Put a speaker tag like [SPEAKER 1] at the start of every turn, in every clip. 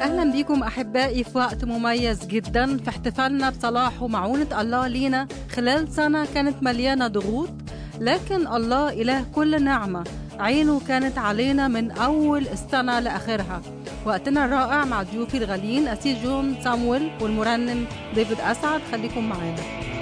[SPEAKER 1] أهلا بكم أحبائي في وقت مميز جدا في احتفالنا بصلاح ومعونة الله لينا خلال سنة كانت مليانة ضغوط لكن الله إله كل نعمة عينه كانت علينا من أول السنة لآخرها وقتنا الرائع مع ضيوفي الغاليين أسيس جون سامويل والمرنم ديفيد أسعد خليكم معانا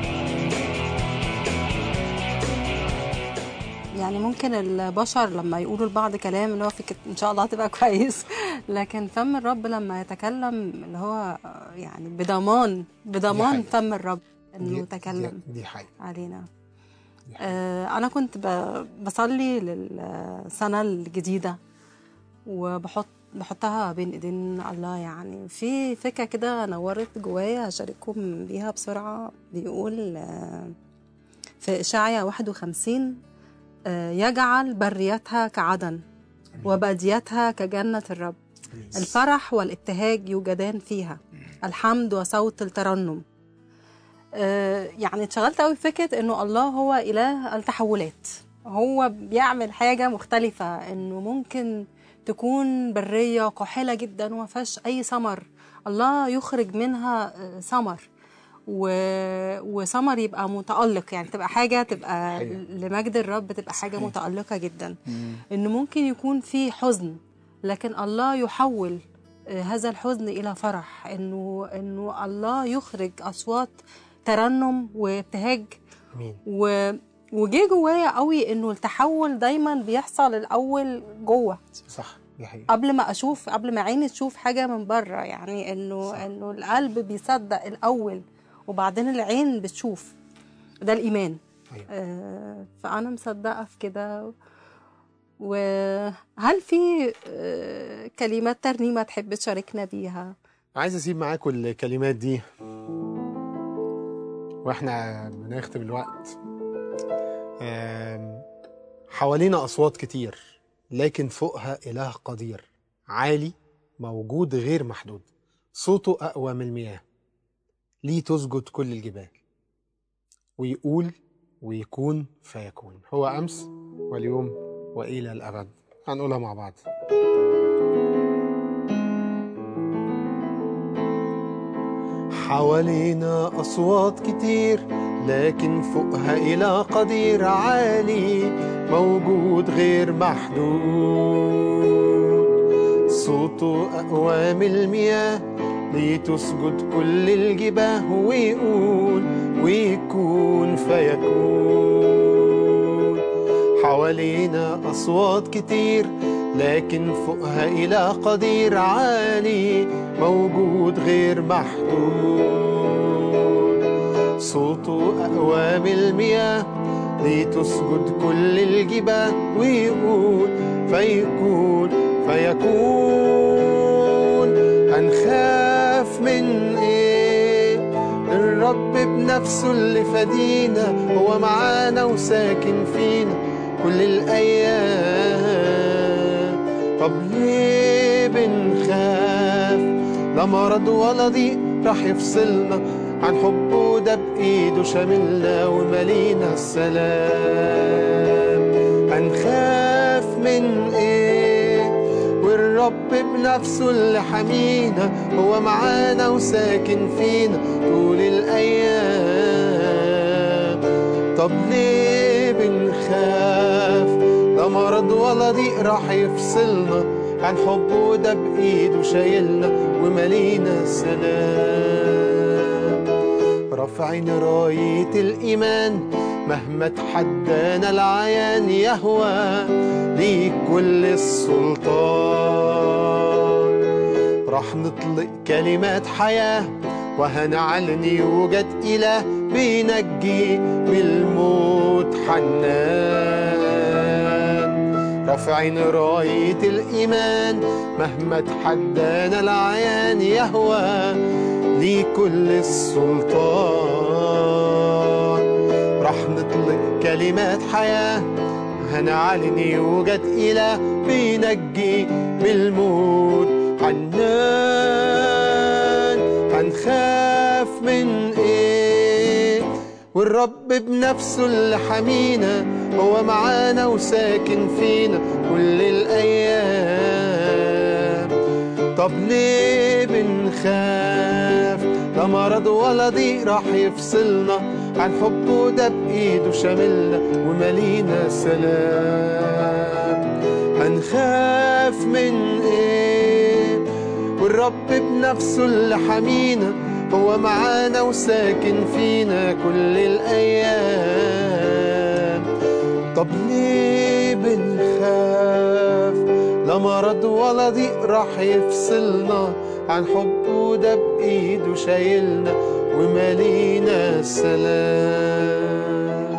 [SPEAKER 1] يعني ممكن البشر لما يقولوا لبعض كلام اللي هو فكرة ان شاء الله هتبقى كويس لكن فم الرب لما يتكلم اللي هو يعني بضمان بضمان
[SPEAKER 2] حقيقة.
[SPEAKER 1] فم الرب انه
[SPEAKER 2] دي-
[SPEAKER 1] يتكلم
[SPEAKER 2] دي, دي حقيقة
[SPEAKER 1] علينا
[SPEAKER 2] دي حقيقة.
[SPEAKER 1] آه، انا كنت ب- بصلي للسنه الجديده وبحط بحطها بين ايدين الله يعني في فكره كده نورت جوايا هشارككم بيها بسرعه بيقول آه، في اشعيا 51 آه، يجعل بريتها كعدن وباديتها كجنه الرب الفرح والابتهاج يوجدان فيها الحمد وصوت الترنم آه، يعني اتشغلت قوي بفكره انه الله هو اله التحولات هو بيعمل حاجه مختلفه انه ممكن تكون بريه قاحله جدا وما فيهاش اي ثمر الله يخرج منها آه، ثمر و... وثمر يبقى متألق يعني تبقى حاجة تبقى
[SPEAKER 2] حقيقة.
[SPEAKER 1] لمجد الرب تبقى حاجة
[SPEAKER 2] صحيح.
[SPEAKER 1] متألقة جدا
[SPEAKER 2] مم.
[SPEAKER 1] انه ممكن يكون في حزن لكن الله يحول آه، هذا الحزن الى فرح انه انه الله يخرج اصوات ترنم وابتهاج
[SPEAKER 2] امين
[SPEAKER 1] و وجه جوايا قوي انه التحول دايما بيحصل الاول جوه
[SPEAKER 2] صح دي حقيقة
[SPEAKER 1] قبل ما اشوف قبل ما عيني تشوف حاجه من بره يعني انه
[SPEAKER 2] صح.
[SPEAKER 1] انه القلب بيصدق الاول وبعدين العين بتشوف ده الايمان
[SPEAKER 2] أيوة.
[SPEAKER 1] آه، فانا مصدقه في كده وهل في آه، كلمات ترنيمه تحب تشاركنا بيها
[SPEAKER 2] عايز اسيب معاكم الكلمات دي واحنا بنختم الوقت آم، حوالينا اصوات كتير لكن فوقها اله قدير عالي موجود غير محدود صوته اقوى من المياه ليه تسجد كل الجبال ويقول ويكون فيكون هو امس واليوم والى الابد هنقولها مع بعض حوالينا أصوات كتير لكن فوقها إله قدير عالي موجود غير محدود صوته أقوى من المياه لتسجد كل الجباه ويقول ويكون فيكون حوالينا أصوات كتير لكن فوقها إله قدير عالي موجود غير محدود صوته أقوى من المياه لتسجد كل الجبال ويقول فيكون فيكون هنخاف من ايه الرب بنفسه اللي فدينا هو معانا وساكن فينا كل الأيام طب ليه بنخاف لا مرض ولا ضيق راح يفصلنا عن حبه ده بإيده شاملنا ومالينا السلام هنخاف من إيه والرب بنفسه اللي حمينا هو معانا وساكن فينا طول الأيام طب ليه بنخاف لا مرض ولا ضيق راح يفصلنا عن حبه ده بإيده شايلنا ومالينا سلام رافعين راية الإيمان مهما تحدانا العيان يهوى ليك كل السلطان راح نطلق كلمات حياة وهنعلن يوجد إله بينجي من الموت حنان رافعين راية الإيمان مهما تحدانا العيان يهوى ليه كل السلطان راح نطلق كلمات حياة هنعلن يوجد إله بينجي من الموت حنان هنخاف من إيه والرب بنفسه اللي حمينا هو معانا وساكن فينا كل الأيام طب طب ليه بنخاف لا مرض ولا ضيق راح يفصلنا عن حبه ده بإيده شاملنا ومالينا سلام هنخاف من ايه والرب بنفسه اللي حمينا هو معانا وساكن فينا كل الأيام طب ليه بنخاف لا مرض ولا ضيق راح يفصلنا عن حبه ده بإيده شايلنا ومالينا السلام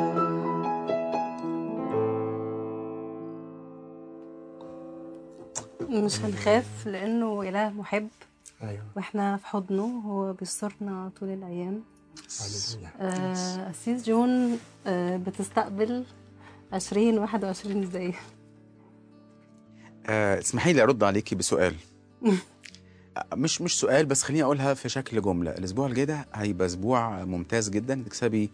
[SPEAKER 1] مش هنخاف لانه اله محب
[SPEAKER 2] ايوه
[SPEAKER 1] واحنا في حضنه هو بيسترنا طول الايام
[SPEAKER 2] هللويا
[SPEAKER 1] آه، أسيس جون آه، بتستقبل 2021 ازاي؟
[SPEAKER 3] آه، اسمحي لي ارد عليكي بسؤال آه، مش مش سؤال بس خليني اقولها في شكل جمله الاسبوع الجاي ده هيبقى اسبوع ممتاز جدا تكسبي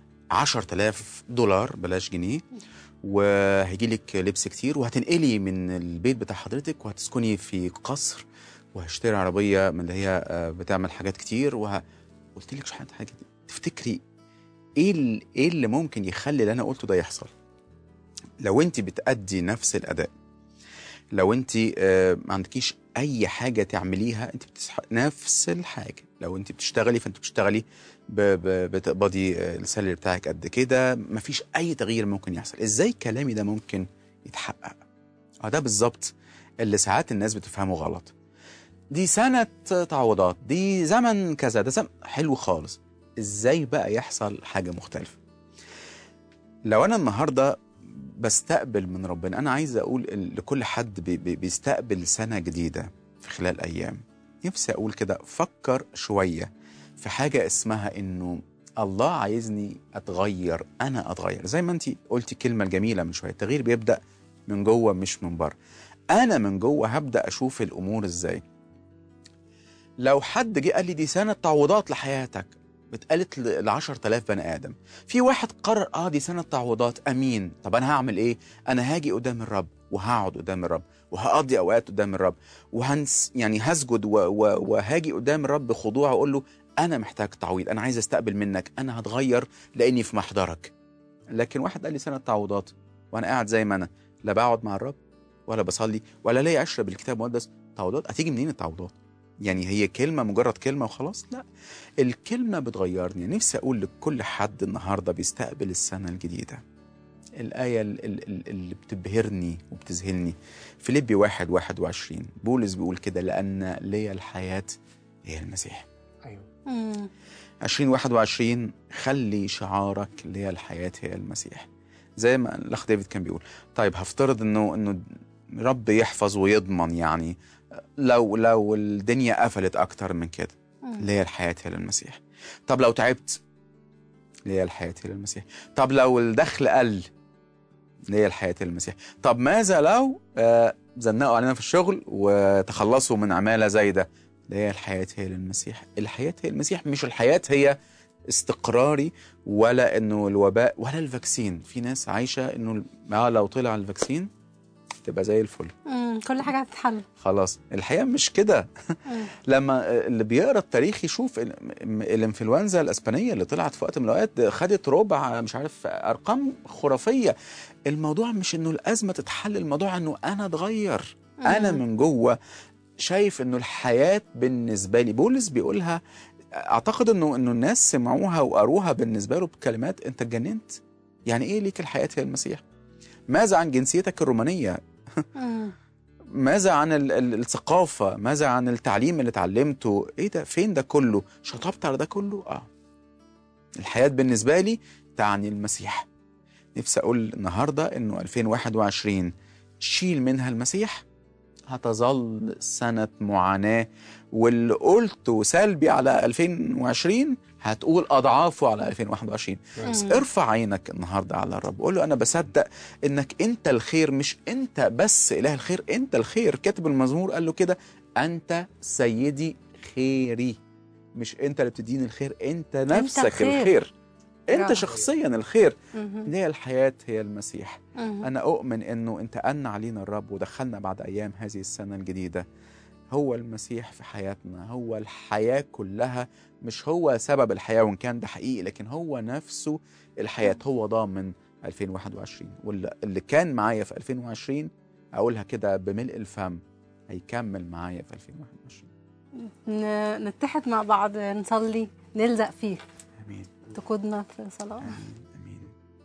[SPEAKER 3] 10000 دولار بلاش جنيه وهيجي لك لبس كتير وهتنقلي من البيت بتاع حضرتك وهتسكني في قصر وهشتري عربيه من اللي هي آه، بتعمل حاجات كتير وه... قلت لك شحنة حاجه تفتكري ايه ال- ايه اللي ممكن يخلي اللي انا قلته ده يحصل لو انت بتأدي نفس الاداء لو انت آه، ما عندكيش اي حاجه تعمليها انت بتصح... نفس الحاجه لو انت بتشتغلي فانت بتشتغلي ب... ب... بتقبضي آه، السالري بتاعك قد كده مفيش اي تغيير ممكن يحصل ازاي كلامي ده ممكن يتحقق اه ده بالظبط اللي ساعات الناس بتفهمه غلط دي سنة تعويضات دي زمن كذا ده زمن حلو خالص ازاي بقى يحصل حاجة مختلفة لو انا النهاردة بستقبل من ربنا انا عايز اقول لكل حد بي- بي- بيستقبل سنة جديدة في خلال ايام نفسي اقول كده فكر شوية في حاجة اسمها انه الله عايزني اتغير انا اتغير زي ما انت قلتي كلمة الجميلة من شوية التغيير بيبدأ من جوه مش من بره انا من جوه هبدأ اشوف الامور ازاي لو حد جه قال لي دي سنة تعويضات لحياتك اتقالت ل 10000 بني ادم في واحد قرر اه دي سنة تعويضات امين طب انا هعمل ايه انا هاجي قدام الرب وهقعد قدام الرب وهقضي اوقات قدام الرب وهنس يعني هسجد و- و- وهاجي قدام الرب بخضوع واقول له انا محتاج تعويض انا عايز استقبل منك انا هتغير لاني في محضرك لكن واحد قال لي سنة تعويضات وانا قاعد زي ما انا لا بقعد مع الرب ولا بصلي ولا ليا عشره بالكتاب المقدس تعويضات هتيجي منين التعويضات يعني هي كلمه مجرد كلمه وخلاص لا الكلمه بتغيرني نفسي اقول لكل حد النهارده بيستقبل السنه الجديده الآية ال- ال- ال- اللي بتبهرني وبتذهلني فيليبي واحد واحد وعشرين بولس بيقول كده لأن لي الحياة هي المسيح
[SPEAKER 2] ايوه
[SPEAKER 1] مم.
[SPEAKER 3] 2021 خلي شعارك لي الحياة هي المسيح زي ما الأخ ديفيد كان بيقول طيب هفترض إنه إنه رب يحفظ ويضمن يعني لو لو الدنيا قفلت أكتر من كده
[SPEAKER 1] مم.
[SPEAKER 3] ليه الحياة هي للمسيح طب لو تعبت ليه الحياة هي للمسيح طب لو الدخل قل ليه الحياة هي للمسيح طب ماذا لو آه، زنقوا علينا في الشغل وتخلصوا من عمالة زايدة ليه الحياة هي للمسيح الحياة هي المسيح مش الحياة هي استقراري ولا انه الوباء ولا الفاكسين في ناس عايشة انه آه لو طلع الفاكسين تبقى زي الفل
[SPEAKER 1] مم. كل حاجه هتتحل
[SPEAKER 3] خلاص الحياة مش كده
[SPEAKER 1] مم.
[SPEAKER 3] لما اللي بيقرا التاريخ يشوف ال- م- الانفلونزا الاسبانيه اللي طلعت في وقت من الاوقات خدت ربع مش عارف ارقام خرافيه الموضوع مش انه الازمه تتحل الموضوع انه انا اتغير انا
[SPEAKER 1] مم.
[SPEAKER 3] من جوه شايف انه الحياه بالنسبه لي بولس بيقولها اعتقد انه انه الناس سمعوها وقروها بالنسبه له بكلمات انت اتجننت يعني ايه ليك الحياه هي المسيح ماذا عن جنسيتك الرومانيه
[SPEAKER 1] مم.
[SPEAKER 3] ماذا عن ال- ال- الثقافة ماذا عن التعليم اللي اتعلمته ايه ده فين ده كله شطبت على ده كله اه الحياة بالنسبة لي تعني المسيح نفسي اقول النهاردة انه 2021 شيل منها المسيح هتظل سنة معاناة واللي قلته سلبي على 2020 هتقول أضعافه على 2021 بس
[SPEAKER 1] مم.
[SPEAKER 3] ارفع عينك النهاردة على الرب قول له أنا بصدق إنك أنت الخير مش أنت بس إله الخير أنت الخير كاتب المزمور قال له كده أنت سيدي خيري مش أنت اللي بتديني الخير أنت نفسك
[SPEAKER 1] الخير.
[SPEAKER 3] الخير أنت
[SPEAKER 1] برافو.
[SPEAKER 3] شخصيا الخير
[SPEAKER 1] مم.
[SPEAKER 3] هي الحياة هي المسيح
[SPEAKER 1] مم.
[SPEAKER 3] أنا أؤمن إنه أنت أن علينا الرب ودخلنا بعد أيام هذه السنة الجديدة هو المسيح في حياتنا هو الحياة كلها مش هو سبب الحياة وإن كان ده حقيقي لكن هو نفسه الحياة هو ضامن 2021 واللي كان معايا في 2020 أقولها كده بملء الفم هيكمل معايا في 2021
[SPEAKER 1] ن- نتحد مع بعض نصلي نلزق فيه
[SPEAKER 3] آمين
[SPEAKER 1] تقودنا في صلاة
[SPEAKER 3] آمين آمين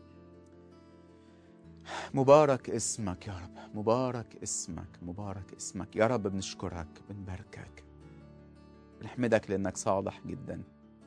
[SPEAKER 3] مبارك اسمك يا رب مبارك اسمك مبارك اسمك يا رب بنشكرك بنباركك بنحمدك لأنك صالح جدا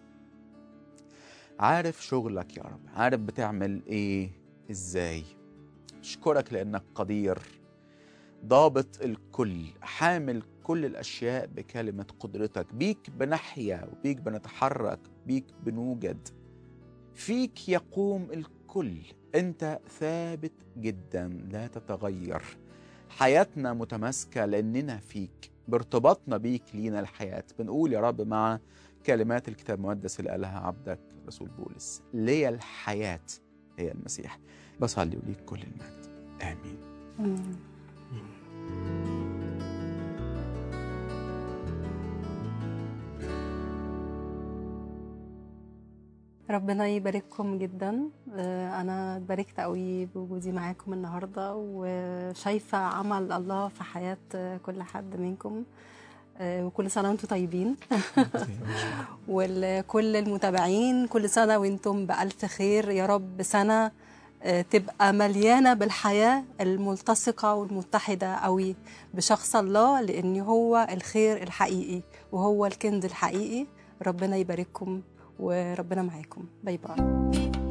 [SPEAKER 3] عارف شغلك يا رب عارف بتعمل ايه ازاي اشكرك لأنك قدير ضابط الكل حامل كل الأشياء بكلمة قدرتك بيك بنحيا وبيك بنتحرك بيك بنوجد فيك يقوم الكل انت ثابت جدا لا تتغير حياتنا متماسكه لاننا فيك بارتباطنا بيك لينا الحياه بنقول يا رب مع كلمات الكتاب المقدس اللي قالها عبدك رسول بولس ليا الحياه هي المسيح بصلي وليك كل المجد امين
[SPEAKER 1] آمين. ربنا يبارككم جدا آه، انا اتباركت قوي بوجودي معاكم النهارده وشايفه عمل الله في حياه آه، كل حد منكم آه، وكل سنه وانتم طيبين ولكل المتابعين كل سنه وانتم بالف خير يا رب سنه آه، تبقى مليانه بالحياه الملتصقه والمتحده قوي بشخص الله لان هو الخير الحقيقي وهو الكنز الحقيقي ربنا يبارككم وربنا معاكم باي باي